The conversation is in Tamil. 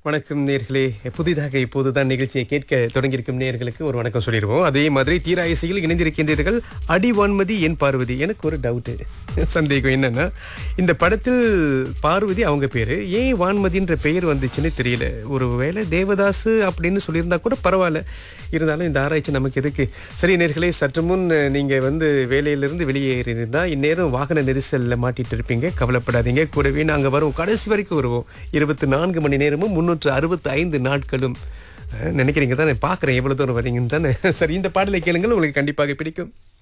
வணக்கம் நேர்களே புதிதாக இப்போதுதான் நிகழ்ச்சியை கேட்க தொடங்கியிருக்கும் நேர்களுக்கு ஒரு வணக்கம் சொல்லிடுவோம் அதே மாதிரி தீரா இசையில் இணைந்திருக்கின்றீர்கள் அடி வான்மதி என் பார்வதி எனக்கு ஒரு டவுட்டு சந்தேகம் என்னன்னா இந்த படத்தில் பார்வதி அவங்க பேரு ஏன் வான்மதின்ற பெயர் வந்துச்சுன்னு தெரியல ஒரு வேளை தேவதாசு அப்படின்னு சொல்லியிருந்தா கூட பரவாயில்ல இருந்தாலும் இந்த ஆராய்ச்சி நமக்கு எதுக்கு சரி நேர்களே சற்று முன் நீங்க வந்து வேலையிலிருந்து வெளியேறியிருந்தா இந்நேரம் வாகன நெரிசல்ல மாட்டிட்டு இருப்பீங்க கவலைப்படாதீங்க கூடவே நாங்க வரும் கடைசி வரைக்கும் வருவோம் இருபத்தி நான்கு மணி நேரமும் முன்னூற்று அறுபத்தி ஐந்து நாட்களும் அஹ், நினைக்கிறீங்க தானே பார்க்குறேன் எவ்வளவு தூரம் வரீங்கன்னு தானே சரி இந்த பாடலை கேளுங்கள் உங்களுக்கு கண்டிப்பாக பிடிக்கும்